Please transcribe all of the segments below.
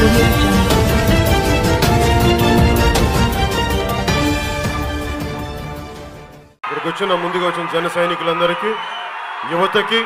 audio jungle. ఇక్కడికి వచ్చిన ముందుగా వచ్చిన జన సైనికులందరికీ యువతకి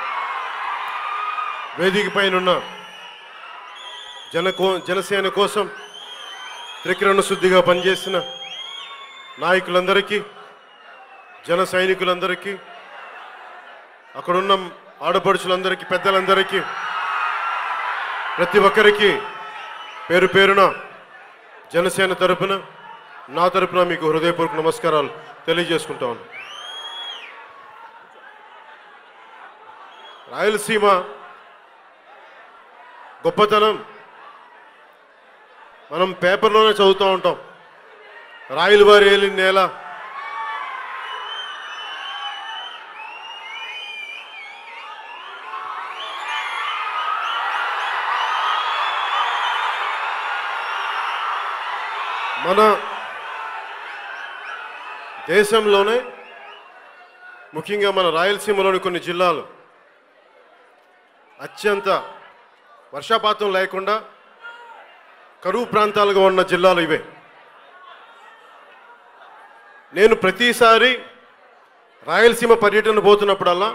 వేదిక పైన ఉన్న జన కో జనసేన కోసం త్రికిరణ శుద్ధిగా పనిచేసిన నాయకులందరికీ జన సైనికులందరికీ అక్కడున్న ఆడపడుచులందరికీ పెద్దలందరికీ ప్రతి ఒక్కరికి పేరు పేరున జనసేన తరపున నా తరపున మీకు హృదయపూర్వక నమస్కారాలు తెలియజేసుకుంటా ఉన్నాను రాయలసీమ గొప్పతనం మనం పేపర్లోనే చదువుతూ ఉంటాం రాయలవారి ఏలిన నేల మన దేశంలోనే ముఖ్యంగా మన రాయలసీమలోని కొన్ని జిల్లాలు అత్యంత వర్షపాతం లేకుండా కరువు ప్రాంతాలుగా ఉన్న జిల్లాలు ఇవే నేను ప్రతిసారి రాయలసీమ పర్యటన పోతున్నప్పుడల్లా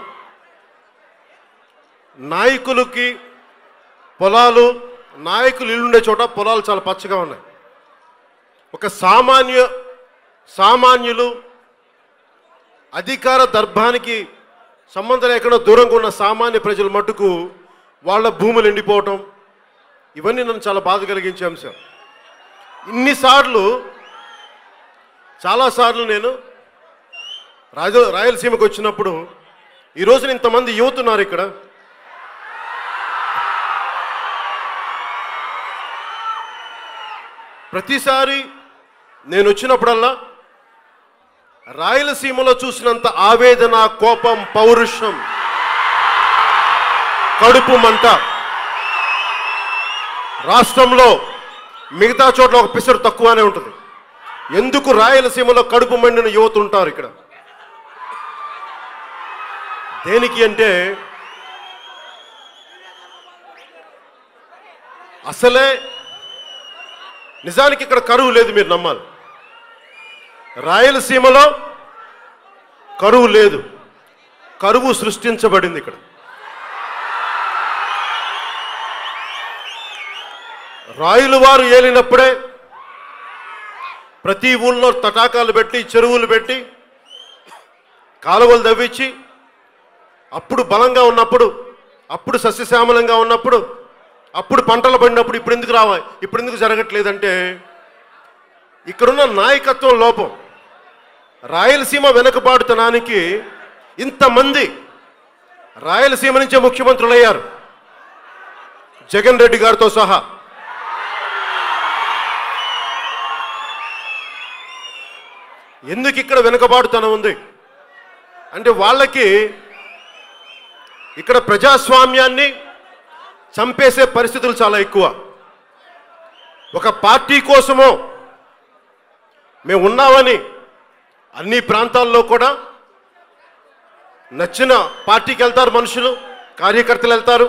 నాయకులకి పొలాలు నాయకులు ఇల్లుండే చోట పొలాలు చాలా పచ్చగా ఉన్నాయి ఒక సామాన్య సామాన్యులు అధికార దర్భానికి సంబంధం లేకుండా దూరంగా ఉన్న సామాన్య ప్రజల మట్టుకు వాళ్ళ భూములు ఎండిపోవటం ఇవన్నీ నన్ను చాలా బాధ కలిగించే అంశం ఇన్నిసార్లు చాలాసార్లు నేను రాజ రాయలసీమకు వచ్చినప్పుడు ఈ రోజున ఇంతమంది యువత ఉన్నారు ఇక్కడ ప్రతిసారి నేను వచ్చినప్పుడల్లా రాయలసీమలో చూసినంత ఆవేదన కోపం పౌరుషం కడుపు మంట రాష్ట్రంలో మిగతా చోట్ల ఒక పిసరు తక్కువనే ఉంటుంది ఎందుకు రాయలసీమలో కడుపు మండిన యువత ఉంటారు ఇక్కడ దేనికి అంటే అసలే నిజానికి ఇక్కడ కరువు లేదు మీరు నమ్మాలి రాయలసీమలో కరువు లేదు కరువు సృష్టించబడింది ఇక్కడ రాయులు వారు ఏలినప్పుడే ప్రతి ఊళ్ళో తటాకాలు పెట్టి చెరువులు పెట్టి కాలువలు తవ్వించి అప్పుడు బలంగా ఉన్నప్పుడు అప్పుడు సస్యశ్యామలంగా ఉన్నప్పుడు అప్పుడు పంటలు పడినప్పుడు ఇప్పుడు ఎందుకు రావా ఇప్పుడు ఎందుకు జరగట్లేదంటే ఇక్కడున్న నాయకత్వం లోపం రాయలసీమ వెనుకబాటుతనానికి ఇంతమంది రాయలసీమ నుంచే ముఖ్యమంత్రులయ్యారు జగన్ రెడ్డి గారితో సహా ఎందుకు ఇక్కడ వెనుకబాటుతనం ఉంది అంటే వాళ్ళకి ఇక్కడ ప్రజాస్వామ్యాన్ని చంపేసే పరిస్థితులు చాలా ఎక్కువ ఒక పార్టీ కోసమో మేము ఉన్నామని అన్ని ప్రాంతాల్లో కూడా నచ్చిన పార్టీకి వెళ్తారు మనుషులు కార్యకర్తలు వెళ్తారు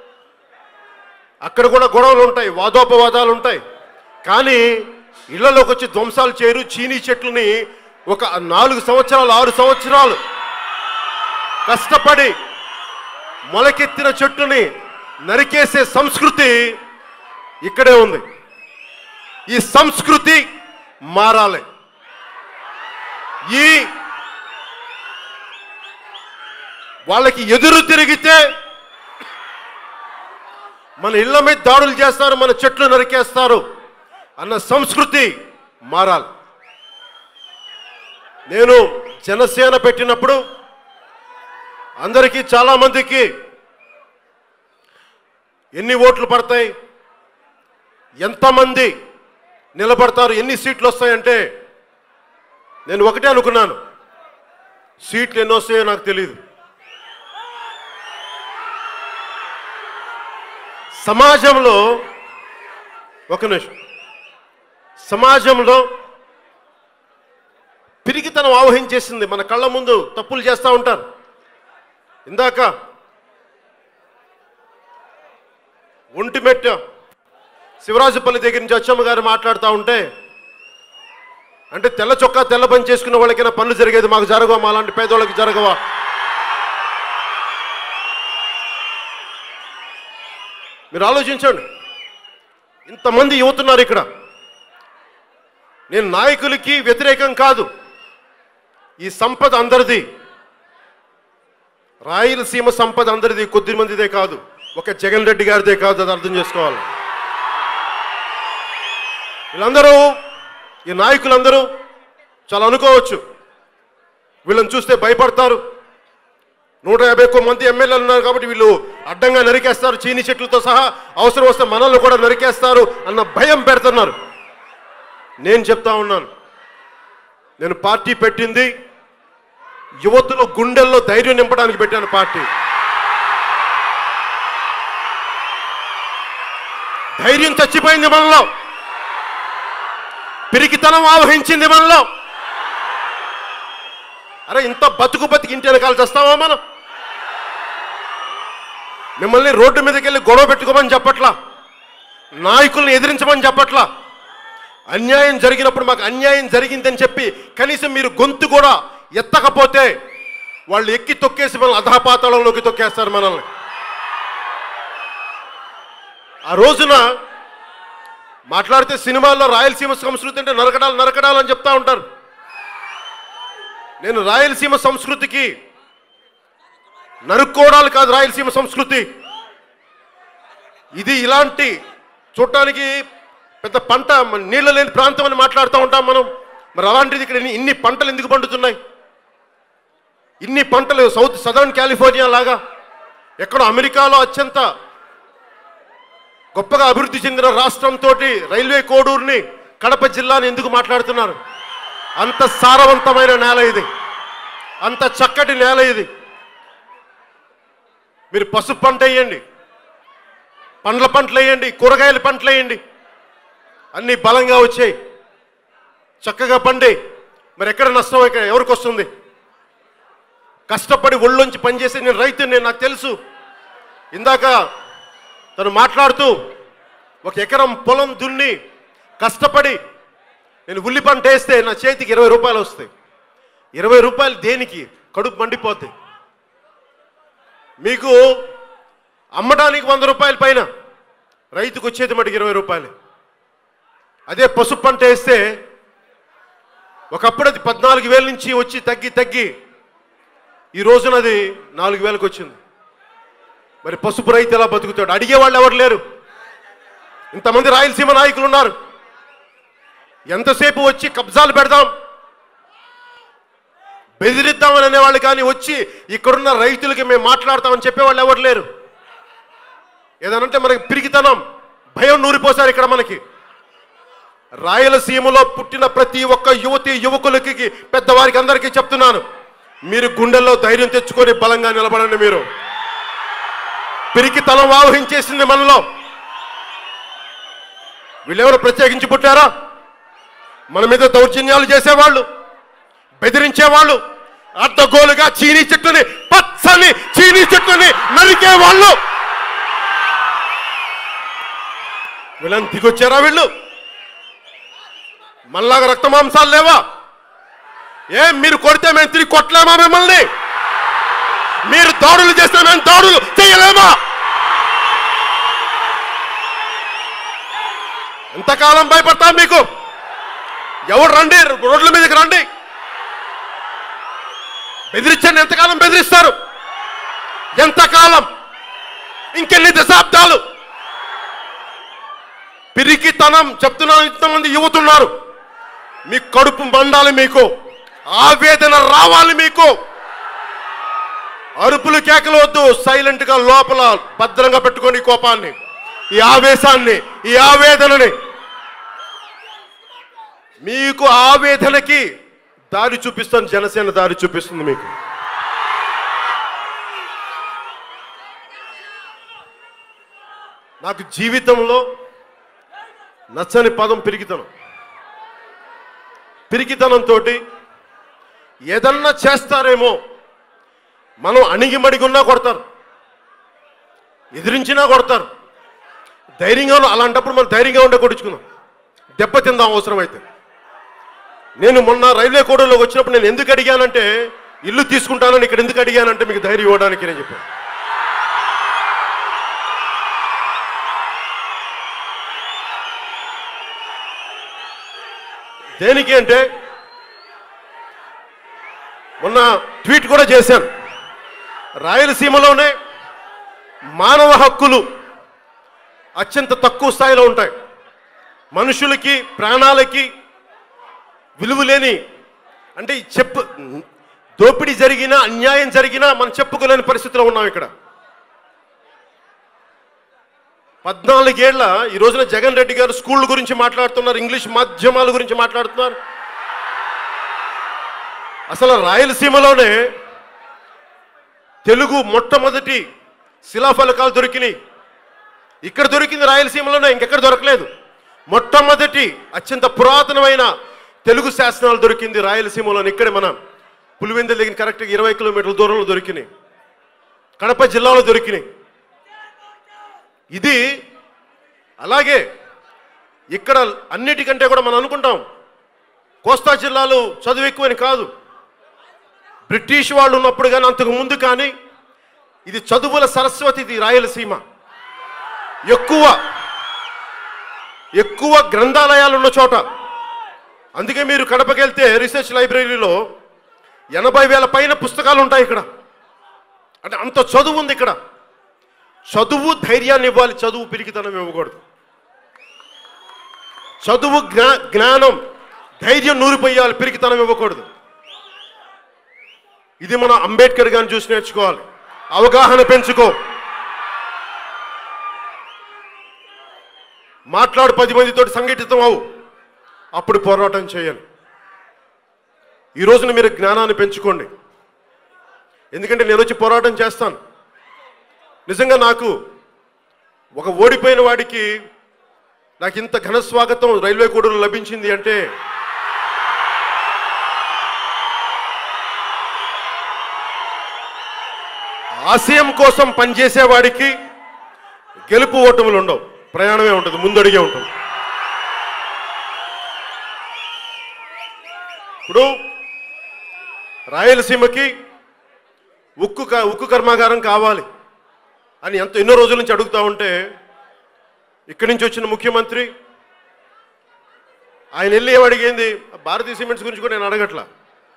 అక్కడ కూడా గొడవలు ఉంటాయి వాదోపవాదాలు ఉంటాయి కానీ ఇళ్లలోకి వచ్చి ధ్వంసాలు చేయరు చీనీ చెట్లని ఒక నాలుగు సంవత్సరాలు ఆరు సంవత్సరాలు కష్టపడి మొలకెత్తిన చెట్టుని నరికేసే సంస్కృతి ఇక్కడే ఉంది ఈ సంస్కృతి మారాలి ఈ వాళ్ళకి ఎదురు తిరిగితే మన ఇళ్ళ మీద దాడులు చేస్తారు మన చెట్లు నరికేస్తారు అన్న సంస్కృతి మారాలి నేను జనసేన పెట్టినప్పుడు అందరికీ చాలా మందికి ఎన్ని ఓట్లు పడతాయి ఎంతమంది నిలబడతారు ఎన్ని సీట్లు వస్తాయంటే నేను ఒకటే అనుకున్నాను సీట్లు ఎన్ని వస్తాయో నాకు తెలియదు సమాజంలో ఒక నిమిషం సమాజంలో పిరికితనం ఆవహించేసింది మన కళ్ళ ముందు తప్పులు చేస్తూ ఉంటారు ఇందాక ఒంటిమెట్ట శివరాజుపల్లి దగ్గర నుంచి అచ్చమ్మ గారు మాట్లాడుతూ ఉంటే అంటే తెల్ల చొక్కా తెల్ల పని చేసుకున్న వాళ్ళకైనా పనులు జరిగేది మాకు జరగవా మా అలాంటి పేదోళ్ళకి జరగవా మీరు ఆలోచించండి ఇంతమంది యువతున్నారు ఇక్కడ నేను నాయకులకి వ్యతిరేకం కాదు ఈ సంపద అందరిది రాయలసీమ సంపద అందరిది కొద్ది మందిదే కాదు ఒక జగన్ రెడ్డి గారిదే కాదు అది అర్థం చేసుకోవాలి వీళ్ళందరూ ఈ నాయకులందరూ చాలా అనుకోవచ్చు వీళ్ళని చూస్తే భయపడతారు నూట యాభై ఒక్క మంది ఎమ్మెల్యేలు ఉన్నారు కాబట్టి వీళ్ళు అడ్డంగా నరికేస్తారు చీని చెట్లతో సహా అవసరం వస్తే మనల్ని కూడా నరికేస్తారు అన్న భయం పెడుతున్నారు నేను చెప్తా ఉన్నాను నేను పార్టీ పెట్టింది యువతులు గుండెల్లో ధైర్యం నింపడానికి పెట్టాను పార్టీ ధైర్యం చచ్చిపోయింది మనలో పిరికితనం ఆవహించింది మనలో అరే ఇంత బతుకు బతికి ఇంటి వెనకాల చేస్తావా మనం మిమ్మల్ని రోడ్డు మీదకి వెళ్ళి గొడవ పెట్టుకోమని చెప్పట్లా నాయకుల్ని ఎదిరించమని చెప్పట్లా అన్యాయం జరిగినప్పుడు మాకు అన్యాయం జరిగిందని చెప్పి కనీసం మీరు గొంతు కూడా ఎత్తకపోతే వాళ్ళు ఎక్కి తొక్కేసి మనల్ని అధపాతాళంలోకి తొక్కేస్తారు మనల్ని ఆ రోజున మాట్లాడితే సినిమాల్లో రాయలసీమ సంస్కృతి అంటే నరకడాలు నరకడాలు అని చెప్తా ఉంటారు నేను రాయలసీమ సంస్కృతికి నరుక్కోవడాలు కాదు రాయలసీమ సంస్కృతి ఇది ఇలాంటి చూడటానికి పెద్ద పంట మన నీళ్ళ లేని ప్రాంతం అని మాట్లాడుతూ ఉంటాం మనం మరి అలాంటిది ఇక్కడ ఇన్ని- ఇన్ని పంటలు ఎందుకు పండుతున్నాయి ఇన్ని పంటలు సౌత్ సదర్న్ కాలిఫోర్నియా లాగా ఎక్కడో అమెరికాలో అత్యంత గొప్పగా అభివృద్ధి చెందిన రాష్ట్రంతో రైల్వే కోడూరుని కడప జిల్లాని ఎందుకు మాట్లాడుతున్నారు అంత సారవంతమైన నేల ఇది అంత చక్కటి నేల ఇది మీరు పసుపు పంట వేయండి పండ్ల పంటలు వేయండి కూరగాయల పంటలు వేయండి అన్నీ బలంగా వచ్చాయి చక్కగా పండి మరి ఎక్కడ నష్టం ఇక్కడ ఎవరికి వస్తుంది కష్టపడి ఒళ్ళొంచి పనిచేసే నేను రైతు నేను నాకు తెలుసు ఇందాక తను మాట్లాడుతూ ఒక ఎకరం పొలం దున్ని కష్టపడి నేను ఉల్లి పంట వేస్తే నా చేతికి ఇరవై రూపాయలు వస్తాయి ఇరవై రూపాయలు దేనికి కడుపు మండిపోతాయి మీకు అమ్మడానికి వంద రూపాయల పైన రైతుకు వచ్చేది మటుకు ఇరవై రూపాయలు అదే పసుపు పంట వేస్తే ఒకప్పుడు అది పద్నాలుగు వేల నుంచి వచ్చి తగ్గి తగ్గి ఈ రోజున అది నాలుగు వేలకు వచ్చింది మరి పసుపు రైతు ఎలా బతుకుతాడు అడిగే వాళ్ళు ఎవరు లేరు ఇంతమంది రాయలసీమ నాయకులు ఉన్నారు ఎంతసేపు వచ్చి కబ్జాలు పెడదాం బెదిరిద్దామని అనేవాళ్ళు కానీ వచ్చి ఇక్కడున్న రైతులకి మేము మాట్లాడతామని చెప్పేవాళ్ళు ఎవరు లేరు ఏదనంటే మనకి పిరికితనం భయం నూరిపోసారు ఇక్కడ మనకి రాయలసీమలో పుట్టిన ప్రతి ఒక్క యువతి యువకులకి పెద్దవారికి అందరికీ చెప్తున్నాను మీరు గుండెల్లో ధైర్యం తెచ్చుకొని బలంగా నిలబడండి మీరు పిరికి తలం ఆవహించేసింది మనలో వీళ్ళెవరు ప్రత్యేకించి పుట్టారా మన మీద దౌర్జన్యాలు చేసేవాళ్ళు బెదిరించేవాళ్ళు అడ్డగోలుగా చీనీ చెట్టుని పచ్చని చీనీ చెట్టుని నరికే వాళ్ళు వీళ్ళని దిగొచ్చారా వీళ్ళు మళ్ళాగా రక్త మాంసాలు లేవా ఏం మీరు కొడితే మేము తిరిగి కొట్టలేమా మిమ్మల్ని మీరు దాడులు చేస్తే మేము దాడులు చేయలేమా ఎంతకాలం భయపడతాం మీకు ఎవరు రండి రోడ్ల మీదకి రండి బెదిరించండి ఎంతకాలం బెదిరిస్తారు ఎంతకాలం ఇంకెన్ని దశాబ్దాలు పిరికితనం చెప్తున్నాను ఇంతమంది యువతున్నారు మీ కడుపు మండాలి మీకు ఆవేదన రావాలి మీకు అరుపులు కేకలు వద్దు సైలెంట్ గా లోపల భద్రంగా పెట్టుకొని ఈ కోపాన్ని ఈ ఆవేశాన్ని ఈ ఆవేదనని మీకు ఆవేదనకి దారి చూపిస్తాను జనసేన దారి చూపిస్తుంది మీకు నాకు జీవితంలో నచ్చని పదం పిరికితనం పిరికితనంతో ఏదన్నా చేస్తారేమో మనం అణిగిమడిగున్నా కొడతారు ఎదిరించినా కొడతారు ధైర్యంగా ఉన్న- అలాంటప్పుడు మనం ధైర్యంగా ఉండే కొట్టించుకుందాం దెబ్బతిందాం అవసరమైతే నేను మొన్న రైల్వే కోడలోకి వచ్చినప్పుడు నేను ఎందుకు అడిగానంటే ఇల్లు తీసుకుంటానని ఇక్కడ ఎందుకు అడిగానంటే మీకు ధైర్యం ఇవ్వడానికి నేను చెప్పాను దేనికి అంటే మొన్న ట్వీట్ కూడా చేశాను రాయలసీమలోనే మానవ హక్కులు అత్యంత తక్కువ స్థాయిలో ఉంటాయి మనుషులకి ప్రాణాలకి విలువ లేని అంటే ఈ చెప్పు దోపిడీ జరిగినా అన్యాయం జరిగినా మనం చెప్పుకోలేని పరిస్థితిలో ఉన్నాం ఇక్కడ పద్నాలుగేళ్ల ఈ రోజున జగన్ రెడ్డి గారు స్కూళ్ళ గురించి మాట్లాడుతున్నారు ఇంగ్లీష్ మాధ్యమాల గురించి మాట్లాడుతున్నారు అసలు రాయలసీమలోనే తెలుగు మొట్టమొదటి శిలాఫలకాలు దొరికినాయి ఇక్కడ దొరికింది రాయలసీమలోనే ఇంకెక్కడ దొరకలేదు మొట్టమొదటి అత్యంత పురాతనమైన తెలుగు శాసనాలు దొరికింది రాయలసీమలోని ఇక్కడే మన పులివెందుల దగ్గర కరెక్ట్గా ఇరవై కిలోమీటర్ల దూరంలో దొరికినాయి కడప జిల్లాలో దొరికినాయి ఇది అలాగే ఇక్కడ అన్నిటికంటే కూడా మనం అనుకుంటాం కోస్తా జిల్లాలో చదువు ఎక్కువని కాదు బ్రిటిష్ వాళ్ళు ఉన్నప్పుడు కానీ అంతకు ముందు కానీ ఇది చదువుల సరస్వతి ఇది రాయలసీమ ఎక్కువ ఎక్కువ గ్రంథాలయాలు ఉన్న చోట అందుకే మీరు కడపకి వెళ్తే రీసెర్చ్ లైబ్రరీలో ఎనభై వేల పైన పుస్తకాలు ఉంటాయి ఇక్కడ అంటే అంత చదువు ఉంది ఇక్కడ చదువు ధైర్యాన్ని ఇవ్వాలి చదువు పిరికితనం ఇవ్వకూడదు చదువు జ్ఞా జ్ఞానం ధైర్యం నూరిపోయాలి పిరికితనం ఇవ్వకూడదు ఇది మన అంబేద్కర్ గారిని చూసి నేర్చుకోవాలి అవగాహన పెంచుకో మాట్లాడు పది మందితో సంఘటితం అవు అప్పుడు పోరాటం చేయాలి ఈ రోజున మీరు జ్ఞానాన్ని పెంచుకోండి ఎందుకంటే నేను వచ్చి పోరాటం చేస్తాను నిజంగా నాకు ఒక ఓడిపోయిన వాడికి నాకు ఇంత ఘన స్వాగతం రైల్వే కోడలు లభించింది అంటే ఆశయం కోసం పనిచేసేవాడికి గెలుపు ఓటములు ఉండవు ప్రయాణమే ఉంటుంది ముందడిగే ఉంటుంది ఇప్పుడు రాయలసీమకి ఉక్కు క- ఉక్కు కర్మాగారం కావాలి అని ఎంత ఎన్నో రోజుల నుంచి అడుగుతా ఉంటే ఇక్కడి నుంచి వచ్చిన ముఖ్యమంత్రి ఆయన వెళ్ళి ఏం అడిగింది భారతీయ సిమెంట్స్ గురించి కూడా నేను అడగట్లా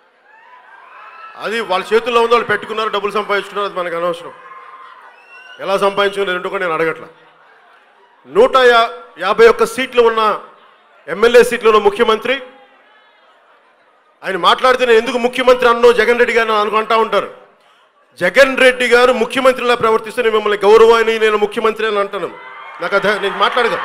అది వాళ్ళ చేతుల్లో ఉందో వాళ్ళు పెట్టుకున్నారు డబ్బులు సంపాదించుకున్నారు అది మనకు అనవసరం ఎలా సంపాదించుకున్నారు ఏంటో కూడా నేను అడగట్లా నూట యా యాభై ఒక్క సీట్లు ఉన్న ఎమ్మెల్యే సీట్లు ఉన్న ముఖ్యమంత్రి ఆయన మాట్లాడితే నేను ఎందుకు ముఖ్యమంత్రి అన్నో జగన్ రెడ్డి గారిని అనుకుంటా ఉంటారు జగన్ రెడ్డి గారు ముఖ్యమంత్రిలా ప్రవర్తిస్తే నేను మిమ్మల్ని గౌరవాన్ని నేను ముఖ్యమంత్రి అని అంటాను నాకు అదే నేను మాట్లాడగా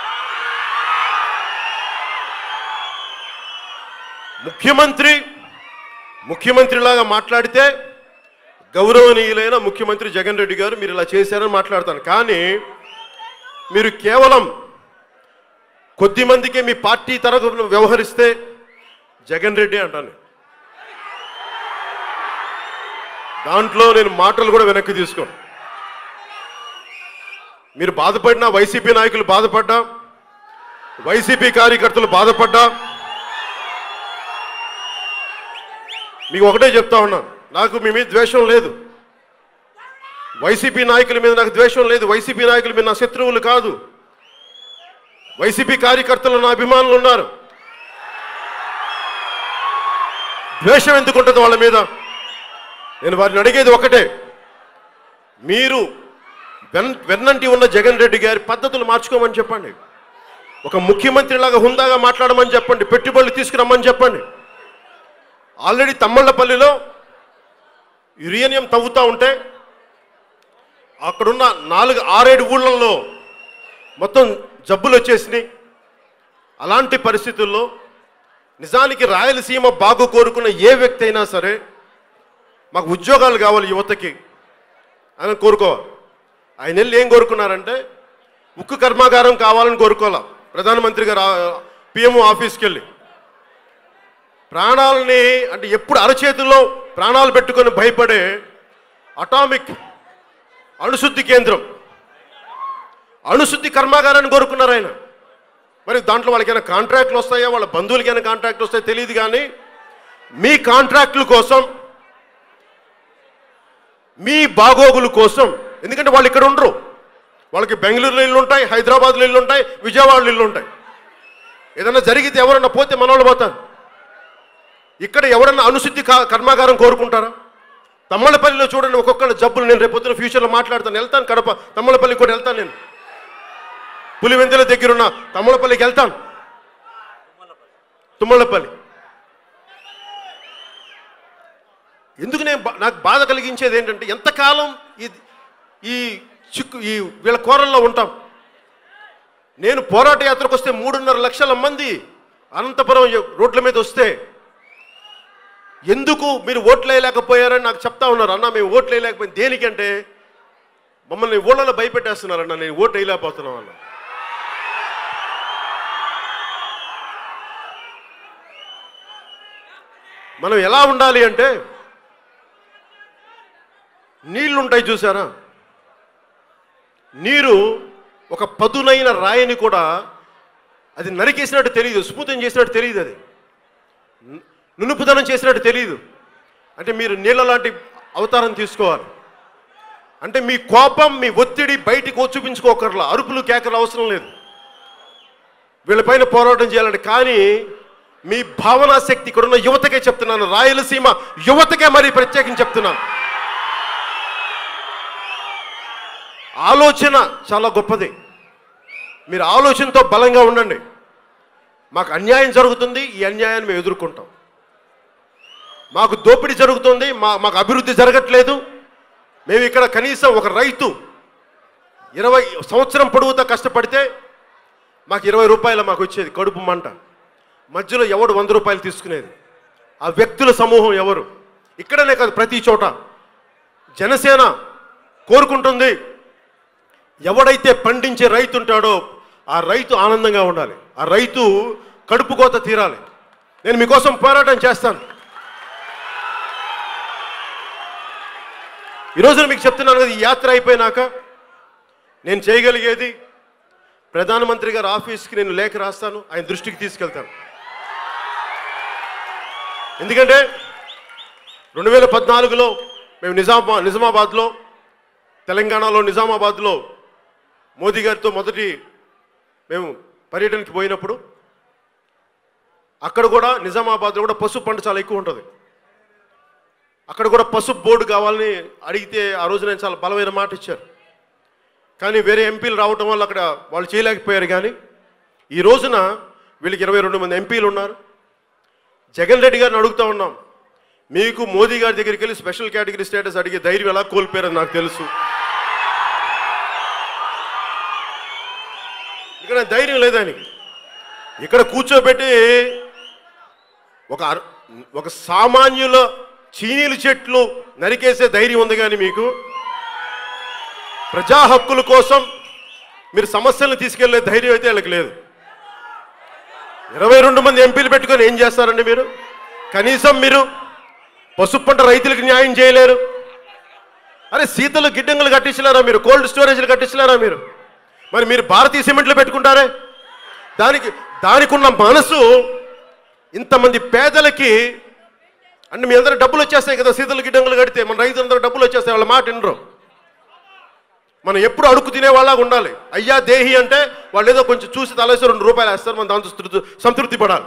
ముఖ్యమంత్రి ముఖ్యమంత్రిలాగా మాట్లాడితే గౌరవనీయులైన ముఖ్యమంత్రి జగన్ రెడ్డి గారు మీరు ఇలా చేశారని మాట్లాడతాను కానీ మీరు కేవలం కొద్ది మందికే మీ పార్టీ తరఫున వ్యవహరిస్తే జగన్ రెడ్డి అంటాను దాంట్లో నేను మాటలు కూడా వెనక్కి తీసుకోను మీరు బాధపడినా వైసీపీ నాయకులు బాధపడ్డా వైసీపీ కార్యకర్తలు బాధపడ్డా మీకు ఒకటే చెప్తా ఉన్నాను నాకు మీ మీద ద్వేషం లేదు వైసీపీ నాయకుల మీద నాకు ద్వేషం లేదు వైసీపీ నాయకుల మీద నా శత్రువులు కాదు వైసీపీ కార్యకర్తలు నా అభిమానులు ఉన్నారు ద్వేషం ఎందుకు ఉంటుంది వాళ్ళ మీద నేను వారిని అడిగేది ఒకటే మీరు వెన్ వెన్నంటి ఉన్న జగన్ రెడ్డి గారి పద్ధతులు మార్చుకోమని చెప్పండి ఒక ముఖ్యమంత్రిలాగా హుందాగా మాట్లాడమని చెప్పండి పెట్టుబడులు తీసుకురమ్మని చెప్పండి ఆల్రెడీ తమ్మళ్ళపల్లిలో యురేనియం తవ్వుతూ ఉంటే అక్కడున్న నాలుగు ఆరేడు ఊళ్ళల్లో మొత్తం జబ్బులు వచ్చేసినాయి అలాంటి పరిస్థితుల్లో నిజానికి రాయలసీమ బాగు కోరుకున్న ఏ వ్యక్తి అయినా సరే మాకు ఉద్యోగాలు కావాలి యువతకి అని కోరుకోవాలి ఆయన వెళ్ళి ఏం కోరుకున్నారంటే ఉక్కు కర్మాగారం కావాలని కోరుకోవాలా ప్రధానమంత్రి గారు పిఎం ఆఫీస్కి వెళ్ళి ప్రాణాలని అంటే ఎప్పుడు అరచేతుల్లో ప్రాణాలు పెట్టుకొని భయపడే అటామిక్ అణుశుద్ధి కేంద్రం అణుశుద్ధి కర్మాగారాన్ని కోరుకున్నారు ఆయన మరి దాంట్లో వాళ్ళకైనా కాంట్రాక్ట్లు వస్తాయా వాళ్ళ బంధువులకైనా కాంట్రాక్ట్లు వస్తాయో తెలియదు కానీ మీ కాంట్రాక్టుల కోసం మీ బాగోగుల కోసం ఎందుకంటే వాళ్ళు ఇక్కడ ఉండరు వాళ్ళకి బెంగళూరులో ఇల్లు ఉంటాయి హైదరాబాద్లో ఇల్లు ఉంటాయి విజయవాడలో ఇల్లు ఉంటాయి ఏదైనా జరిగితే ఎవరన్నా పోతే మనవాళ్ళు పోతారు ఇక్కడ ఎవరన్నా అనుశుద్ధి కా- కర్మాగారం కోరుకుంటారా తమ్మలపల్లిలో చూడండి ఒక్కొక్కళ్ళ జబ్బులు నేను రేపొద్దున ఫ్యూచర్లో మాట్లాడతాను వెళ్తాను కడప తమ్మలపల్లి కూడా వెళ్తాను నేను పులివెందుల దగ్గరున్న తమ్మలపల్లికి వెళ్తాను తుమ్మలపల్లి ఎందుకు నేను బా- నాకు బాధ కలిగించేది ఏంటంటే ఎంతకాలం ఈ ఈ చిక్కు ఈ వీళ్ళ కోరల్లో ఉంటాం నేను పోరాట యాత్రకు వస్తే మూడున్నర లక్షల మంది అనంతపురం యో- రోడ్ల మీద వస్తే ఎందుకు మీరు ఓట్లు వేయలేకపోయారని నాకు చెప్తా ఉన్నారు అన్న మేము ఓట్లు వేయలేకపోయింది దేనికంటే మమ్మల్ని ఊళ్ళలో భయపెట్టేస్తున్నారన్న నేను ఓటు వేయలేకపోతున్నాం అన్న మనం ఎలా ఉండాలి అంటే నీళ్లు ఉంటాయి చూసారా నీరు ఒక పదునైన రాయిని కూడా అది నరికేసినట్టు తెలియదు స్మూతం చేసినట్టు తెలియదు అది ను- నునుపుదనం చేసినట్టు తెలియదు అంటే మీరు నీళ్ళ లాంటి అవతారం తీసుకోవాలి అంటే మీ కోపం మీ ఒత్తిడి బయటికి చూపించుకోకర్లా అరుపులు కేకలు అవసరం లేదు వీళ్ళపైన పోరాటం చేయాలంటే కానీ మీ భావనా శక్తి ఇక్కడున్న యువతకే చెప్తున్నాను రాయలసీమ యువతకే మరి ప్రత్యేకించి చెప్తున్నాను ఆలోచన చాలా గొప్పది మీరు ఆలోచనతో బలంగా ఉండండి మాకు అన్యాయం జరుగుతుంది ఈ అన్యాయాన్ని మేము ఎదుర్కొంటాం మాకు దోపిడీ జరుగుతుంది మా మాకు అభివృద్ధి జరగట్లేదు మేము ఇక్కడ కనీసం ఒక రైతు ఇరవై సంవత్సరం పొడవుతా కష్టపడితే మాకు ఇరవై రూపాయలు మాకు వచ్చేది కడుపు మంట మధ్యలో ఎవడు వంద రూపాయలు తీసుకునేది ఆ వ్యక్తుల సమూహం ఎవరు ఇక్కడనే కాదు ప్రతి చోట జనసేన కోరుకుంటుంది ఎవడైతే పండించే రైతు ఉంటాడో ఆ రైతు ఆనందంగా ఉండాలి ఆ రైతు కడుపు కోత తీరాలి నేను మీకోసం పోరాటం చేస్తాను ఈరోజు మీకు చెప్తున్నాను కదా ఈ యాత్ర అయిపోయినాక నేను చేయగలిగేది ప్రధానమంత్రి గారి ఆఫీస్కి నేను లేఖ రాస్తాను ఆయన దృష్టికి తీసుకెళ్తాను ఎందుకంటే రెండు వేల పద్నాలుగులో మేము నిజామా నిజామాబాద్లో తెలంగాణలో నిజామాబాద్లో మోదీ గారితో మొదటి మేము పర్యటనకి పోయినప్పుడు అక్కడ కూడా నిజామాబాద్లో కూడా పసుపు పంట చాలా ఎక్కువ ఉంటుంది అక్కడ కూడా పసుపు బోర్డు కావాలని అడిగితే ఆ రోజు నేను చాలా బలమైన మాట ఇచ్చారు కానీ వేరే ఎంపీలు రావటం వల్ల అక్కడ వాళ్ళు చేయలేకపోయారు కానీ ఈ రోజున వీళ్ళకి ఇరవై రెండు మంది ఎంపీలు ఉన్నారు జగన్ రెడ్డి గారిని అడుగుతా ఉన్నాం మీకు మోదీ గారి దగ్గరికి వెళ్ళి స్పెషల్ కేటగిరీ స్టేటస్ అడిగే ధైర్యం ఎలా కోల్పోయారని నాకు తెలుసు ఇక్కడ ధైర్యం లేదు ఆయనకి ఇక్కడ కూర్చోబెట్టి ఒక అర్- ఒక సామాన్యుల చీనీల చెట్లు నరికేసే ధైర్యం ఉంది కానీ మీకు ప్రజా హక్కుల కోసం మీరు సమస్యలను తీసుకెళ్లే ధైర్యం అయితే వీళ్ళకి లేదు ఇరవై రెండు మంది ఎంపీలు పెట్టుకొని ఏం చేస్తారండి మీరు కనీసం మీరు పసుపు పంట రైతులకు న్యాయం చేయలేరు అరే శీతలు గిడ్డంగులు కట్టించలేరా మీరు కోల్డ్ స్టోరేజ్లు కట్టించలేరా మీరు మరి మీరు భారతీయ సిమెంట్లు పెట్టుకుంటారే దానికి దానికి ఉన్న మనసు ఇంతమంది పేదలకి అంటే మీ అందరూ డబ్బులు వచ్చేస్తాయి కదా శీతలు గిడ్డంగులు కడితే మన రైతులందరూ డబ్బులు వచ్చేస్తాయి వాళ్ళ మాట వినరు మనం ఎప్పుడు అడుగు తినే వాళ్ళగా ఉండాలి అయ్యా దేహి అంటే వాళ్ళు ఏదో కొంచెం చూసి తలేసి రెండు రూపాయలు వేస్తారు మనం దాంతో తృప్తి- సంతృప్తి పడాలి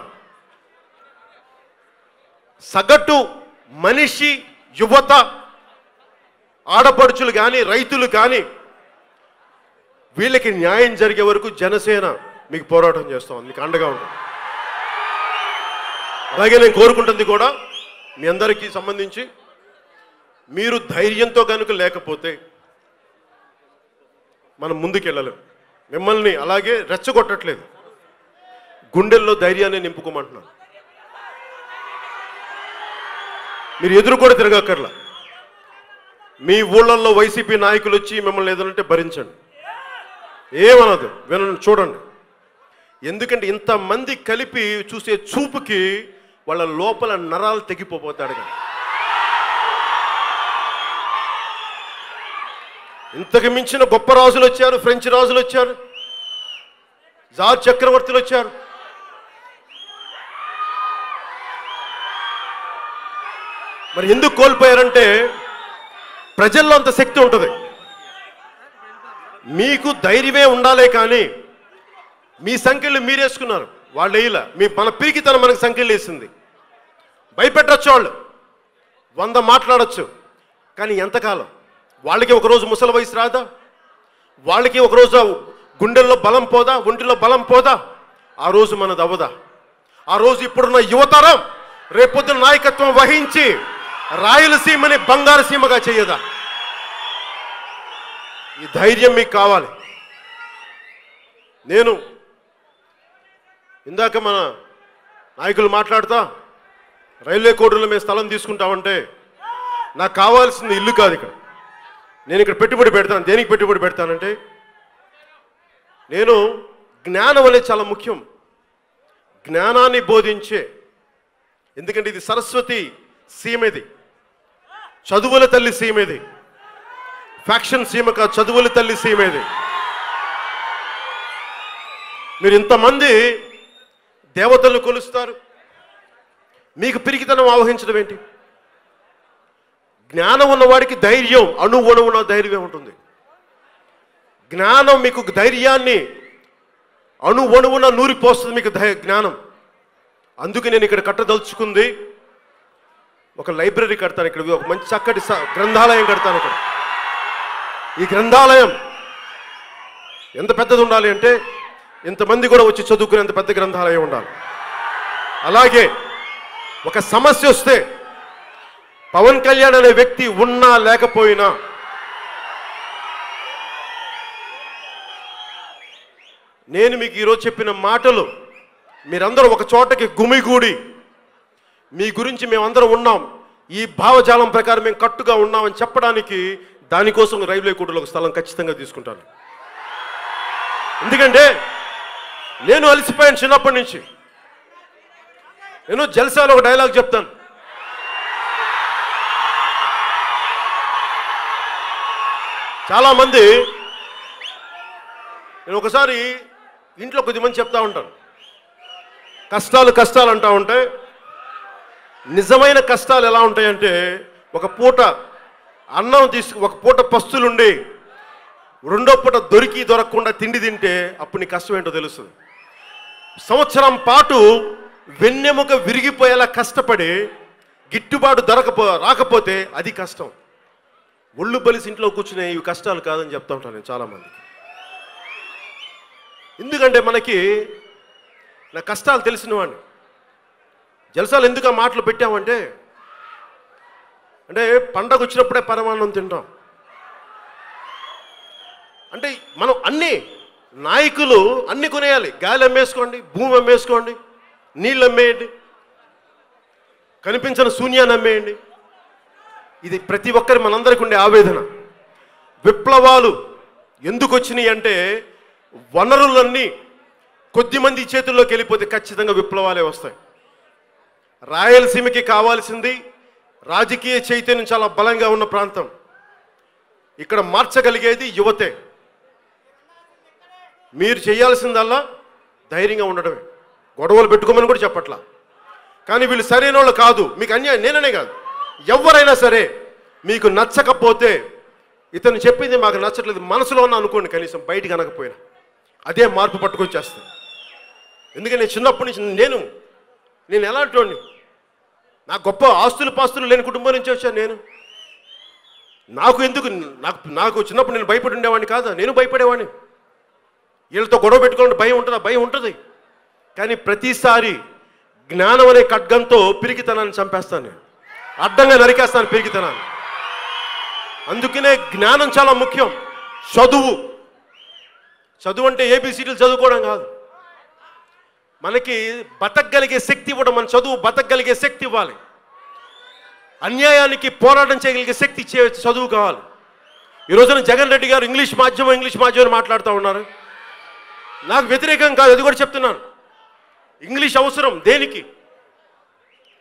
సగటు మనిషి యువత ఆడపడుచులు కానీ రైతులు కానీ వీళ్ళకి న్యాయం జరిగే వరకు జనసేన మీకు పోరాటం చేస్తాం మీకు అండగా ఉంటుంది అలాగే నేను కోరుకుంటుంది కూడా మీ అందరికీ సంబంధించి మీరు ధైర్యంతో కనుక లేకపోతే మనం ముందుకెళ్ళలేం మిమ్మల్ని అలాగే రెచ్చగొట్టట్లేదు గుండెల్లో ధైర్యాన్ని నింపుకోమంటున్నాను మీరు ఎదురు కూడా తిరగక్కర్లా మీ ఊళ్ళల్లో వైసీపీ నాయకులు వచ్చి మిమ్మల్ని ఏదంటే భరించండి ఏమనదు వినండి చూడండి ఎందుకంటే ఇంతమంది కలిపి చూసే చూపుకి వాళ్ళ లోపల నరాలు తెగిపోతాడు కదా ఇంతకు మించిన గొప్ప రాజులు వచ్చారు ఫ్రెంచ్ రాజులు వచ్చారు జార్ చక్రవర్తులు వచ్చారు మరి ఎందుకు కోల్పోయారంటే ప్రజల్లో అంత శక్తి ఉంటుంది మీకు ధైర్యమే ఉండాలే కానీ మీ సంఖ్యలు మీరేసుకున్నారు వాళ్ళు వేయలే మీ మన పిరికితనం మనకు సంఖ్యలు వేసింది భయపెట్టచ్చు వాళ్ళు వంద మాట్లాడచ్చు కానీ ఎంతకాలం వాళ్ళకి ఒకరోజు ముసలి వయసు రాదా వాళ్ళకి ఒకరోజు గుండెల్లో బలం పోదా ఒంటిలో బలం పోదా ఆ రోజు మనది అవ్వదా ఆ రోజు ఇప్పుడున్న యువతరం రేపొద్దున నాయకత్వం వహించి రాయలసీమని బంగారు సీమగా చేయదా ఈ ధైర్యం మీకు కావాలి నేను ఇందాక మన నాయకులు మాట్లాడుతా రైల్వే కోర్టులో మేము స్థలం తీసుకుంటామంటే నాకు కావాల్సింది ఇల్లు కాదు ఇక్కడ నేను ఇక్కడ పెట్టుబడి పెడతాను దేనికి పెట్టుబడి పెడతానంటే నేను జ్ఞానం అనేది చాలా ముఖ్యం జ్ఞానాన్ని బోధించే ఎందుకంటే ఇది సరస్వతి సీమ ఇది చదువుల తల్లి సీమ ఇది ఫ్యాక్షన్ సీమ కాదు చదువుల తల్లి సీమ ఇది మీరు ఇంతమంది దేవతలను కొలుస్తారు మీకు పిరికితనం ఆవహించడం ఏంటి జ్ఞానం ఉన్నవాడికి ధైర్యం అణు అణువున ధైర్యం ఉంటుంది జ్ఞానం మీకు ధైర్యాన్ని అణు అణువున నూరిపోస్తుంది మీకు ధై జ్ఞానం అందుకే నేను ఇక్కడ కట్టదలుచుకుంది ఒక లైబ్రరీ కడతాను ఇక్కడ ఒక మంచి చక్కటి స- గ్రంథాలయం కడతాను ఇక్కడ ఈ గ్రంథాలయం ఎంత పెద్దది ఉండాలి అంటే ఇంతమంది కూడా వచ్చి చదువుకునేంత పెద్ద గ్రంథాలయం ఉండాలి అలాగే ఒక సమస్య వస్తే పవన్ కళ్యాణ్ అనే వ్యక్తి ఉన్నా లేకపోయినా నేను మీకు ఈరోజు చెప్పిన మాటలు మీరందరూ ఒక చోటకి గుమిగూడి మీ గురించి మేమందరం ఉన్నాం ఈ భావజాలం ప్రకారం మేము కట్టుగా ఉన్నామని చెప్పడానికి దానికోసం రైల్వే కోర్టులో ఒక స్థలం ఖచ్చితంగా తీసుకుంటాను ఎందుకంటే నేను అలసిపోయాను చిన్నప్పటి నుంచి నేను జల్సాలో ఒక డైలాగ్ చెప్తాను చాలామంది నేను ఒకసారి ఇంట్లో కొద్దిమంది చెప్తా ఉంటాను కష్టాలు కష్టాలు అంటా ఉంటే నిజమైన కష్టాలు ఎలా ఉంటాయంటే ఒక పూట అన్నం తీసుకు ఒక పూట పస్తులుండి రెండో పూట దొరికి దొరకకుండా తిండి తింటే అప్పుడు నీ కష్టం ఏంటో తెలుస్తుంది సంవత్సరం పాటు వెన్నెముక విరిగిపోయేలా కష్టపడి గిట్టుబాటు దొరకపో రాకపోతే అది కష్టం ఒళ్ళు బలిసి ఇంట్లో కూర్చునే ఇవి కష్టాలు కాదని చెప్తా ఉంటాను నేను చాలామందికి ఎందుకంటే మనకి నా కష్టాలు తెలిసిన వాడిని జలసాలు ఎందుకు ఆ మాటలు పెట్టామంటే అంటే పండగ వచ్చినప్పుడే పరమాన్నం తింటాం అంటే మనం అన్ని నాయకులు అన్ని కొనేయాలి గాలి అమ్మేసుకోండి భూమి అమ్మేసుకోండి నీళ్ళు అమ్మేయండి కనిపించిన శూన్యాన్ని అమ్మేయండి ఇది ప్రతి ఒక్కరి మనందరికి ఉండే ఆవేదన విప్లవాలు ఎందుకు వచ్చినాయి అంటే వనరులన్నీ కొద్దిమంది చేతుల్లోకి వెళ్ళిపోతే ఖచ్చితంగా విప్లవాలే వస్తాయి రాయలసీమకి కావాల్సింది రాజకీయ చైతన్యం చాలా బలంగా ఉన్న ప్రాంతం ఇక్కడ మార్చగలిగేది యువతే మీరు చేయాల్సిందల్లా ధైర్యంగా ఉండడమే గొడవలు పెట్టుకోమని కూడా చెప్పట్లా కానీ వీళ్ళు సరైన వాళ్ళు కాదు మీకు అన్యాయం నేననే కాదు ఎవరైనా సరే మీకు నచ్చకపోతే ఇతను చెప్పింది మాకు నచ్చట్లేదు మనసులో ఉన్న అనుకోండి కనీసం బయటికి అనకపోయినా అదే మార్పు పట్టుకొచ్చేస్తుంది ఎందుకంటే నేను చిన్నప్పటి నుంచి నేను నేను ఎలాంటి వాడిని నా గొప్ప ఆస్తులు పాస్తులు లేని కుటుంబం నుంచి వచ్చాను నేను నాకు ఎందుకు నాకు నాకు చిన్నప్పుడు నేను భయపడి ఉండేవాడిని కాదా నేను భయపడేవాడిని వీళ్ళతో గొడవ పెట్టుకోవాలంటే భయం ఉంటుందా భయం ఉంటుంది కానీ ప్రతిసారి జ్ఞానం అనే ఖడ్గంతో పిరికితనాన్ని చంపేస్తాను నేను అడ్డంగా నరికేస్తాను పిరికితనాన్ని అందుకనే జ్ఞానం చాలా ముఖ్యం చదువు చదువు అంటే ఏబిసిడీలు చదువుకోవడం కాదు మనకి బతకగలిగే శక్తి ఇవ్వడం మన చదువు బతకగలిగే శక్తి ఇవ్వాలి అన్యాయానికి పోరాటం చేయగలిగే శక్తి ఇచ్చే చదువు కావాలి ఈ రోజున జగన్ రెడ్డి గారు ఇంగ్లీష్ మాధ్యమం ఇంగ్లీష్ మాధ్యమం అని మాట్లాడుతూ ఉన్నారు నాకు వ్యతిరేకం కాదు అది కూడా చెప్తున్నాను ఇంగ్లీష్ అవసరం దేనికి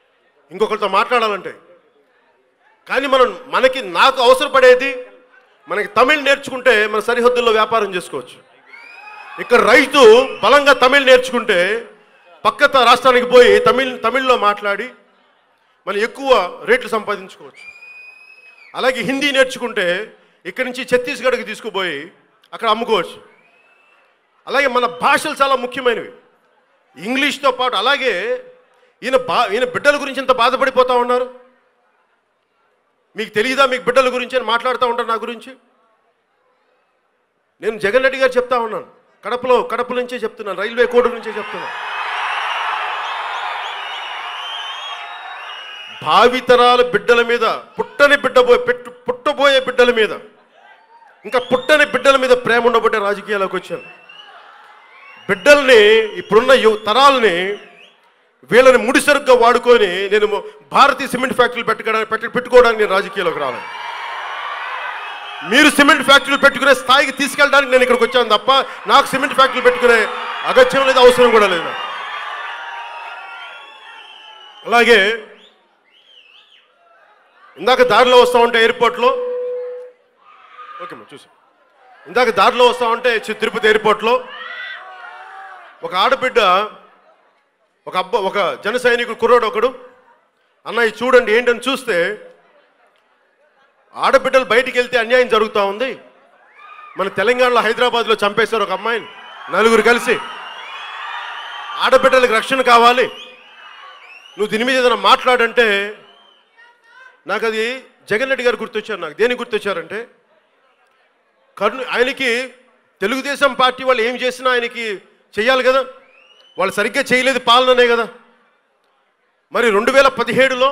ఇంకొకరితో మాట్లాడాలంటే కానీ మనం మనకి నాకు అవసరపడేది మనకి తమిళ్ నేర్చుకుంటే మన సరిహద్దుల్లో వ్యాపారం చేసుకోవచ్చు ఇక్కడ రైతు బలంగా తమిళ్ నేర్చుకుంటే పక్క త- రాష్ట్రానికి పోయి తమిళ్ తమిళ్లో మాట్లాడి మనం ఎక్కువ రేట్లు సంపాదించుకోవచ్చు అలాగే హిందీ నేర్చుకుంటే ఇక్కడి నుంచి ఛత్తీస్గఢ్కి తీసుకుపోయి అక్కడ అమ్ముకోవచ్చు అలాగే మన భాషలు చాలా ముఖ్యమైనవి ఇంగ్లీష్తో పాటు అలాగే ఈయన బా ఈయన బిడ్డల గురించి ఎంత బాధపడిపోతా ఉన్నారు మీకు తెలియదా మీకు బిడ్డల గురించి అని మాట్లాడుతూ ఉంటారు నా గురించి నేను జగన్ రెడ్డి గారు చెప్తా ఉన్నాను కడపలో కడప నుంచే చెప్తున్నాను రైల్వే కోడ్ నుంచే చెప్తున్నాను భావితరాల బిడ్డల మీద పుట్టని బిడ్డబోయే పెట్టు పుట్టబోయే బిడ్డల మీద ఇంకా పుట్టని బిడ్డల మీద ప్రేమ ఉండబట్టే రాజకీయాల్లోకి వచ్చాను బిడ్డల్ని ఇప్పుడున్న యువ తరాలని వీళ్ళని ముడిసరుగ్గా వాడుకొని నేను భారతీయ సిమెంట్ ఫ్యాక్టరీలు పెట్టుకోవడానికి పెట్టి పెట్టుకోవడానికి నేను రాజకీయాల్లోకి రాను మీరు సిమెంట్ ఫ్యాక్టరీలు పెట్టుకునే స్థాయికి తీసుకెళ్ళడానికి నేను ఇక్కడికి వచ్చాను తప్ప నాకు సిమెంట్ ఫ్యాక్టరీలు పెట్టుకునే అగత్యం లేదు అవసరం కూడా లేదు నాకు. అలాగే ఇందాక దారిలో వస్తా ఉంటే ఎయిర్పోర్ట్లో ఓకే మా చూసి ఇందాక దారిలో వస్తా ఉంటే చి- తిరుపతి ఎయిర్పోర్ట్లో ఒక ఆడబిడ్డ ఒక అబ్బ ఒక జన సైనికుడు కుర్రోడు ఒకడు అన్న ఇది చూడండి ఏంటని చూస్తే ఆడబిడ్డలు బయటికి వెళ్తే అన్యాయం జరుగుతూ ఉంది మన తెలంగాణలో హైదరాబాద్లో చంపేశారు ఒక అమ్మాయిని నలుగురు కలిసి ఆడబిడ్డలకు రక్షణ కావాలి నువ్వు దీని మీద ఏదైనా మాట్లాడంటే నాకు అది జగన్ రెడ్డి గారు గుర్తొచ్చారు నాకు దేనికి గుర్తొచ్చారంటే కర్ను ఆయనకి తెలుగుదేశం పార్టీ వాళ్ళు ఏం చేసినా ఆయనకి చెయ్యాలి కదా వాళ్ళు సరిగ్గా చేయలేదు పాలననే కదా మరి రెండు వేల పదిహేడులో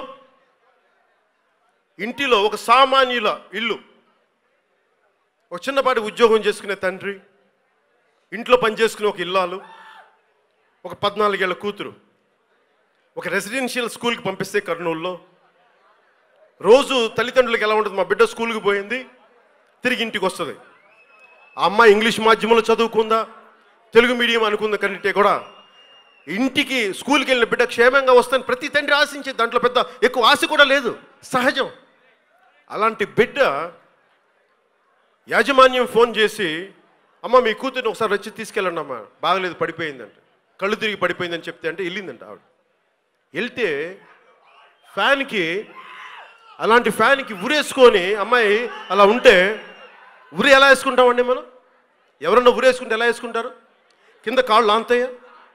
ఇంటిలో ఒక సామాన్యుల ఇల్లు ఒక చిన్నపాటి ఉద్యోగం చేసుకునే తండ్రి ఇంట్లో పనిచేసుకునే ఒక ఇల్లాలు ఒక పద్నాలుగేళ్ల కూతురు ఒక రెసిడెన్షియల్ స్కూల్కి పంపిస్తే కర్నూలులో రోజు తల్లిదండ్రులకు ఎలా ఉంటుంది మా బిడ్డ స్కూల్కి పోయింది తిరిగి ఇంటికి వస్తుంది ఆ అమ్మాయి ఇంగ్లీష్ మాధ్యమంలో చదువుకుందా తెలుగు మీడియం అనుకుందా కంటే కూడా ఇంటికి స్కూల్కి వెళ్ళిన బిడ్డ క్షేమంగా వస్తాను ప్రతి తండ్రి ఆశించే దాంట్లో పెద్ద ఎక్కువ ఆశ కూడా లేదు సహజం అలాంటి బిడ్డ యాజమాన్యం ఫోన్ చేసి అమ్మ మీ కూతుర్ని ఒకసారి వచ్చి తీసుకెళ్ళండి అమ్మ బాగలేదు పడిపోయిందంట కళ్ళు తిరిగి పడిపోయిందని చెప్తే అంటే వెళ్ళిందంట ఆవిడ వెళ్తే ఫ్యాన్కి అలాంటి ఫ్యాన్కి ఉరేసుకొని అమ్మాయి అలా ఉంటే ఉరి ఎలా వేసుకుంటామండి మనం ఎవరన్నా ఉరేసుకుంటే ఎలా వేసుకుంటారు కింద కాళ్ళు ఆంతయ్యా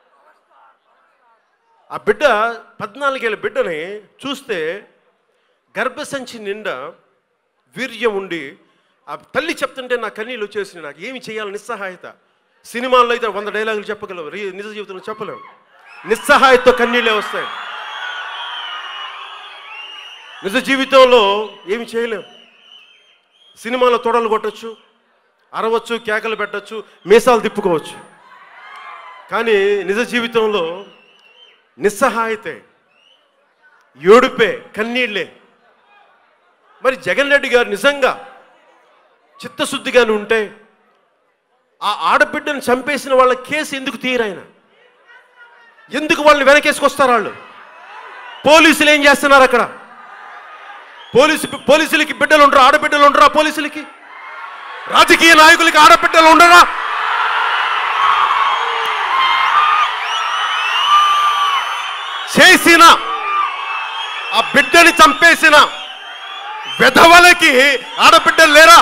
ఆ బిడ్డ పద్నాలుగేళ్ళ బిడ్డని చూస్తే గర్భసంచి నిండా వీర్యం ఉండి ఆ తల్లి చెప్తుంటే నా కన్నీళ్ళు వచ్చేసి నాకు ఏమి చేయాలి నిస్సహాయత సినిమాల్లో అయితే వంద డైలాగులు చెప్పగలవు రి- నిజ జీవితంలో చెప్పలేము నిస్సహాయతతో కన్నీళ్ళే వస్తాయి నిజ జీవితంలో ఏమి చేయలేం సినిమాలో తొడలు కొట్టచ్చు అరవచ్చు కేకలు పెట్టచ్చు మీసాలు తిప్పుకోవచ్చు కానీ నిజ జీవితంలో నిస్సహాయతే ఏడుపే కన్నీళ్ళే మరి జగన్ రెడ్డి గారు నిజంగా చిత్తశుద్ధిగానే ఉంటే ఆ ఆడబిడ్డను చంపేసిన వాళ్ళ కేసు ఎందుకు తీరాయన ఎందుకు వాళ్ళని వెనకేసుకొస్తారు వాళ్ళు పోలీసులు ఏం చేస్తున్నారు అక్కడ పోలీసు పోలీసులకి బిడ్డలు ఉండరు ఆడబిడ్డలు ఉండరా పోలీసులకి రాజకీయ నాయకులకి ఆడబిడ్డలు ఉండరా చేసిన ఆ బిడ్డని చంపేసిన వెధవలకి ఆడబిడ్డలు లేరా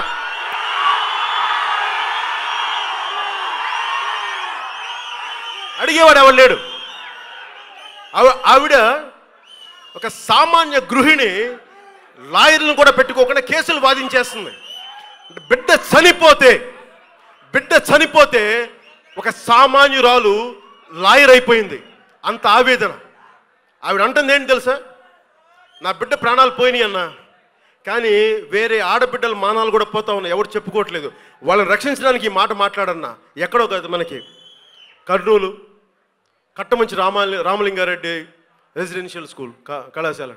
అడిగేవాడు ఎవడు లేడు ఆవి- ఆవిడ ఒక సామాన్య గృహిణి లాయర్లను కూడా పెట్టుకోకుండా కేసులు వాదించేస్తుంది అంటే బిడ్డ చనిపోతే బిడ్డ చనిపోతే ఒక సామాన్యురాలు లాయర్ అయిపోయింది అంత ఆవేదన ఆవిడ అంటుంది ఏంటి తెలుసా నా బిడ్డ ప్రాణాలు పోయినాయి అన్న కానీ వేరే ఆడబిడ్డల మానాలు కూడా పోతా ఉన్నాయి ఎవరు చెప్పుకోవట్లేదు వాళ్ళని రక్షించడానికి ఈ మాట మాట్లాడన్నా ఎక్కడో కాదు మనకి కర్నూలు కట్టమంచి రామాలి రామలింగారెడ్డి రెసిడెన్షియల్ స్కూల్ క- కళాశాల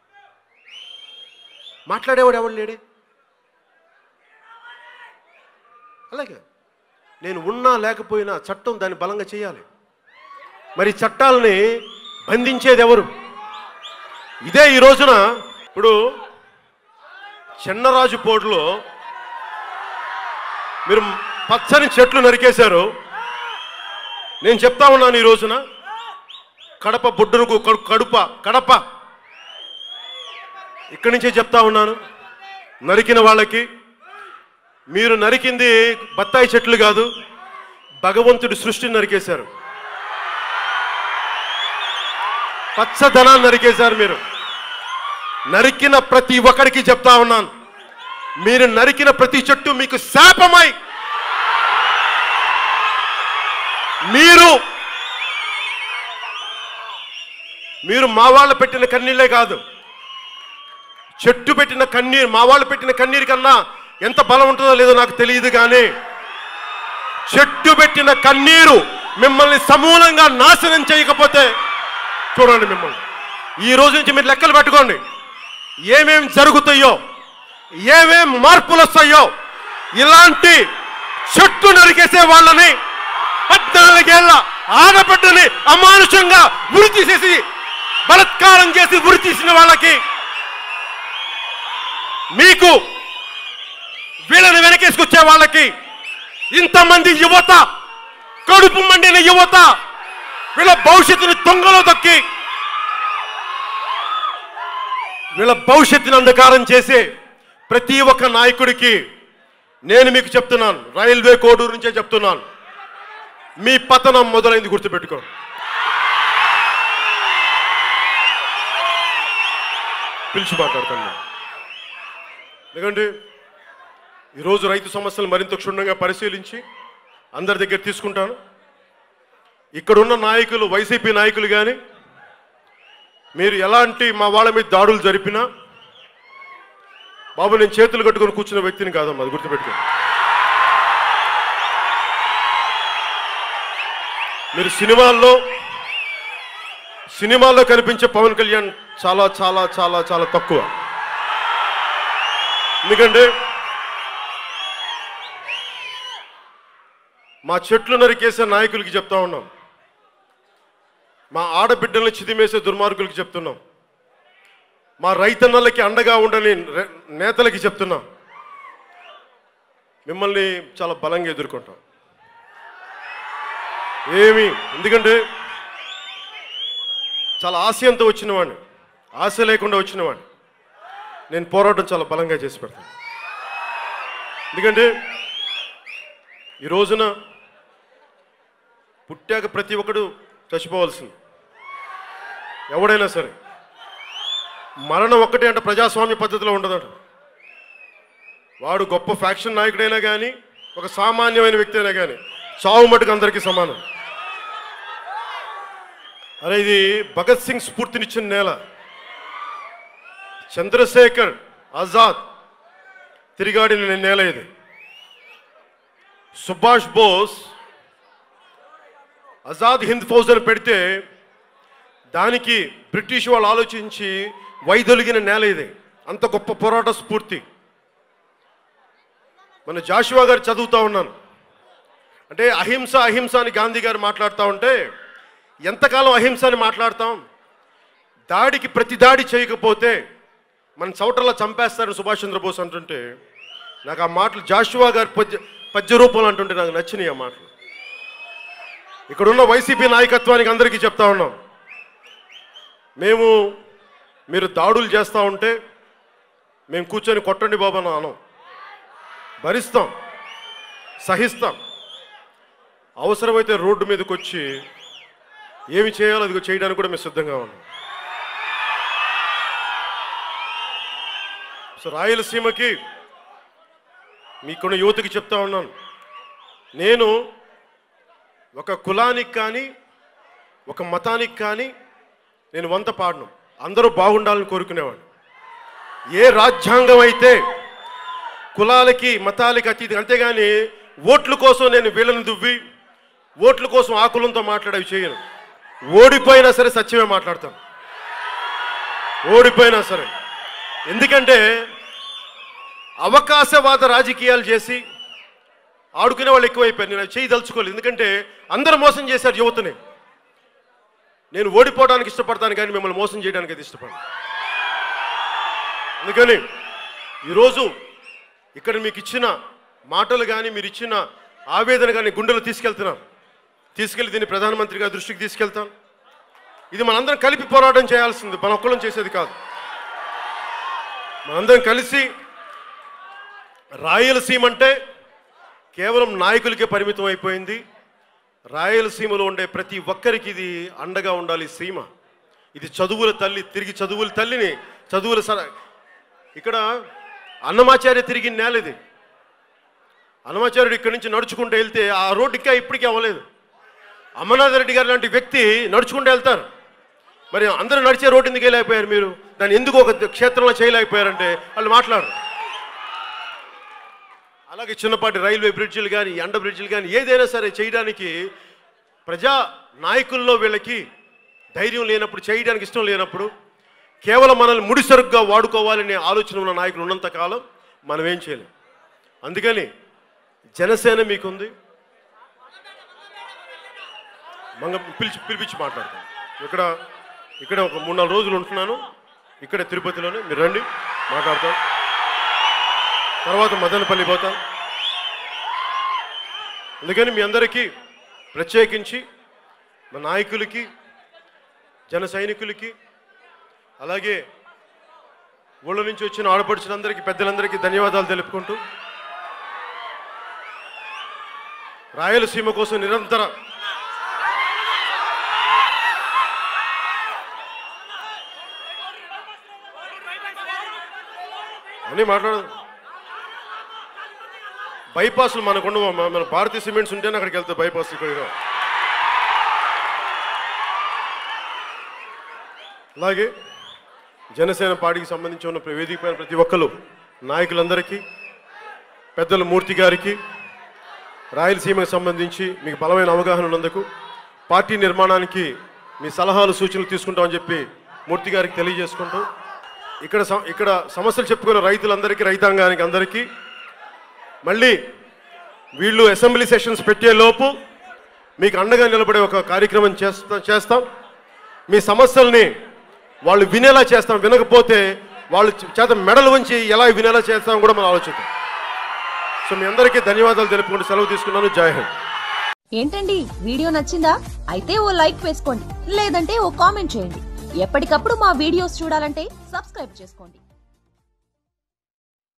మాట్లాడేవాడు ఎవడు లేడే అలాగే నేను ఉన్నా లేకపోయినా చట్టం దాన్ని బలంగా చేయాలి మరి చట్టాలని బంధించేది ఎవరు ఇదే ఈ రోజున ఇప్పుడు చెన్నరాజు పోటులో మీరు పచ్చని చెట్లు నరికేశారు నేను చెప్తా ఉన్నాను ఈ రోజున కడప బొడ్డునుకు కడు- కడుప కడప ఇక్కడి నుంచే చెప్తా ఉన్నాను నరికిన వాళ్ళకి మీరు నరికింది బత్తాయి చెట్లు కాదు భగవంతుడి సృష్టిని నరికేశారు పచ్చదనాన్ని నరికేశారు మీరు నరికిన ప్రతి ఒక్కరికి చెప్తా ఉన్నాను మీరు నరికిన ప్రతి చెట్టు మీకు శాపమై మీరు మీరు మా వాళ్ళు పెట్టిన కన్నీళ్ళే కాదు చెట్టు పెట్టిన కన్నీరు మా వాళ్ళు పెట్టిన కన్నీరు కన్నా ఎంత బలం ఉంటుందో లేదో నాకు తెలియదు కానీ చెట్టు పెట్టిన కన్నీరు మిమ్మల్ని సమూలంగా నాశనం చేయకపోతే చూడండి మిమ్మల్ని ఈ రోజు నుంచి మీరు లెక్కలు పెట్టుకోండి ఏమేం జరుగుతాయో ఏమేం మార్పులు వస్తాయో ఇలాంటి చెట్టు నరికేసే వాళ్ళని పద్నాలుగేళ్ల ఆడబిడ్డని అమానుషంగా ఉరి తీసేసి బలత్కారం చేసి ఉరి తీసిన వాళ్ళకి మీకు వీళ్ళని వెనకేసుకొచ్చే వాళ్ళకి ఇంతమంది యువత కడుపు మండిన యువత వీళ్ళ భవిష్యత్తుని తొంగలో తొక్కి వీళ్ళ భవిష్యత్తుని అంధకారం చేసే ప్రతి ఒక్క నాయకుడికి నేను మీకు చెప్తున్నాను రైల్వే కోడూరు నుంచే చెప్తున్నాను మీ పతనం మొదలైంది గుర్తుపెట్టుకో పిలిచి మాట్లాడుతాను ఎందుకంటే ఈరోజు రైతు సమస్యలు మరింత క్షుణ్ణంగా పరిశీలించి అందరి దగ్గర తీసుకుంటాను ఇక్కడున్న నాయకులు వైసీపీ నాయకులు కానీ మీరు ఎలాంటి మా వాళ్ళ మీద దాడులు జరిపినా బాబు నేను చేతులు కట్టుకొని కూర్చున్న వ్యక్తిని కాదమ్మా అది గుర్తుపెట్టుకోండి మీరు సినిమాల్లో సినిమాల్లో కనిపించే పవన్ కళ్యాణ్ చాలా చాలా చాలా చాలా తక్కువ ఎందుకంటే మా చెట్లు నరికేసే నాయకులకి చెప్తా ఉన్నాం మా ఆడబిడ్డల్ని చిదిమేసే దుర్మార్గులకి చెప్తున్నాం మా రైతన్నలకి అండగా ఉండని రె- నేతలకి చెప్తున్నాం మిమ్మల్ని చాలా బలంగా ఎదుర్కొంటాం ఏమి ఎందుకంటే చాలా ఆశయంతో వచ్చినవాడిని ఆశ లేకుండా వచ్చినవాడిని నేను పోరాటం చాలా బలంగా చేసి పెడతాను ఎందుకంటే ఈ రోజున పుట్టాక ప్రతి ఒక్కడు చచ్చిపోవాల్సింది ఎవడైనా సరే మరణం ఒక్కటే అంటే ప్రజాస్వామ్య పద్ధతిలో ఉండదట వాడు గొప్ప ఫ్యాక్షన్ నాయకుడైనా కానీ ఒక సామాన్యమైన వ్యక్తి అయినా కానీ చావు మటుకు అందరికీ సమానం అరే ఇది భగత్ సింగ్ స్ఫూర్తినిచ్చిన నేల చంద్రశేఖర్ ఆజాద్ తిరిగాడిన నేల ఇది సుభాష్ బోస్ ఆజాద్ హింద్ ఫౌజ్ అని పెడితే దానికి బ్రిటిష్ వాళ్ళు ఆలోచించి వైదొలిగిన నేల ఇది అంత గొప్ప పోరాట స్ఫూర్తి మన జాషువా గారు చదువుతా ఉన్నాను అంటే అహింస అహింస అని గాంధీ గారు మాట్లాడుతూ ఉంటే ఎంతకాలం అహింస అని మాట్లాడతాం దాడికి ప్రతి దాడి చేయకపోతే మన చౌటర్లో చంపేస్తారని సుభాష్ చంద్రబోస్ అంటుంటే నాకు ఆ మాటలు జాషువా గారి పద్య పద్య రూపంలో అంటుంటే నాకు నచ్చినాయి ఆ మాటలు ఇక్కడున్న వైసీపీ నాయకత్వానికి అందరికీ చెప్తా ఉన్నాం మేము మీరు దాడులు చేస్తూ ఉంటే మేము కూర్చొని కొట్టండి బాబా అని అనం భరిస్తాం సహిస్తాం అవసరమైతే రోడ్డు మీదకి వచ్చి ఏమి చేయాలో అది చేయడానికి కూడా మేము సిద్ధంగా ఉన్నాం సో రాయలసీమకి మీకున్న యువతకి చెప్తా ఉన్నాను నేను ఒక కులానికి కానీ ఒక మతానికి కానీ నేను వంత పాడను అందరూ బాగుండాలని కోరుకునేవాడిని ఏ రాజ్యాంగం అయితే కులాలకి మతాలకి అతీతి అంతేగాని ఓట్ల కోసం నేను వీళ్ళని దువ్వి ఓట్ల కోసం ఆ కులంతో మాట్లాడేవి చేయను ఓడిపోయినా సరే సత్యమే మాట్లాడతాను ఓడిపోయినా సరే ఎందుకంటే అవకాశవాద రాజకీయాలు చేసి ఆడుకునే వాళ్ళు ఎక్కువైపోయారు నేను అది చేయదలుచుకోలేదు ఎందుకంటే అందరూ మోసం చేశారు యువతని నేను ఓడిపోవడానికి ఇష్టపడతాను కానీ మిమ్మల్ని మోసం చేయడానికి అయితే ఇష్టపడను అందుకని ఈరోజు ఇక్కడ మీకు ఇచ్చిన మాటలు కానీ మీరు ఇచ్చిన ఆవేదన కానీ గుండెలు తీసుకెళ్తున్నాను తీసుకెళ్లి దీన్ని ప్రధానమంత్రి గారి దృష్టికి తీసుకెళ్తాను ఇది మనందరం కలిపి పోరాటం చేయాల్సింది మన ఒక్కళ్ళం చేసేది కాదు మనందరం కలిసి రాయలసీమ అంటే కేవలం నాయకులకే పరిమితం అయిపోయింది రాయలసీమలో ఉండే ప్రతి ఒక్కరికి ఇది అండగా ఉండాలి ఈ సీమ ఇది చదువుల తల్లి తిరిగి చదువుల తల్లిని చదువుల సర ఇక్కడ అన్నమాచార్య తిరిగి నేల ఇది అన్నమాచార్యుడు ఇక్కడి నుంచి నడుచుకుంటూ వెళ్తే ఆ రోడ్డు ఇంకా ఇప్పటికీ అవ్వలేదు అమర్నాథ్ రెడ్డి గారు లాంటి వ్యక్తి నడుచుకుంటూ వెళ్తారు మరి అందరూ నడిచే రోడ్డు ఎందుకు వెళ్ళలేకపోయారు మీరు దాన్ని ఎందుకు ఒక క్షేత్రంలో చేయలేకపోయారంటే వాళ్ళు మాట్లాడరు అలాగే చిన్నపాటి రైల్వే బ్రిడ్జిలు కానీ ఎండ బ్రిడ్జిలు కానీ ఏదైనా సరే చేయడానికి ప్రజా నాయకుల్లో వీళ్ళకి ధైర్యం లేనప్పుడు చేయడానికి ఇష్టం లేనప్పుడు కేవలం మనల్ని ముడిసరుగ్గా వాడుకోవాలనే ఆలోచన ఉన్న నాయకులు ఉన్నంత కాలం మనం ఏం చేయలేం అందుకని జనసేన మీకుంది మంగ పిలిచి పిలిపించి మాట్లాడతాను ఇక్కడ ఇక్కడ ఒక మూడు నాలుగు రోజులు ఉంటున్నాను ఇక్కడ తిరుపతిలోనే మీరు రండి మాట్లాడతాం తర్వాత మదనపల్లి పోతాం అందుకని మీ అందరికీ ప్రత్యేకించి మా నాయకులకి జన సైనికులకి అలాగే ఊళ్ళ నుంచి వచ్చిన ఆడపడుచులందరికీ పెద్దలందరికీ ధన్యవాదాలు తెలుపుకుంటూ రాయలసీమ కోసం నిరంతర అన్నీ మాట్లాడదు బైపాస్లు మనకు ఉండవు మన మన భారతీయ సిమెంట్స్ ఉంటేనే అక్కడికి వెళ్తాయి బైపాస్ ఇక్కడ అలాగే జనసేన పార్టీకి సంబంధించి ఉన్న వేదిక పైన ప్రతి ఒక్కరు నాయకులందరికీ పెద్దల మూర్తి గారికి రాయలసీమకు సంబంధించి మీకు బలమైన అవగాహన ఉన్నందుకు పార్టీ నిర్మాణానికి మీ సలహాలు సూచనలు తీసుకుంటామని చెప్పి మూర్తి గారికి తెలియజేసుకుంటూ ఇక్కడ స- ఇక్కడ సమస్యలు చెప్పుకున్న రైతులందరికీ రైతాంగానికి అందరికీ మళ్ళీ వీళ్ళు అసెంబ్లీ సెషన్స్ పెట్టే లోపు మీకు అండగా నిలబడే ఒక కార్యక్రమం చేస్తా చేస్తాం మీ సమస్యల్ని వాళ్ళు వినేలా చేస్తాం వినకపోతే వాళ్ళు చేత మెడలు వంచి ఎలా వినేలా చేస్తాం కూడా మనం ఆలోచిద్దాం సో మీ అందరికీ ధన్యవాదాలు తెలుపుకుంటూ సెలవు తీసుకున్నాను జై హింద్ ఏంటండి వీడియో నచ్చిందా అయితే ఓ లైక్ వేసుకోండి లేదంటే ఓ కామెంట్ చేయండి ఎప్పటికప్పుడు మా వీడియోస్ చూడాలంటే సబ్స్క్రైబ్ చేసుకోండి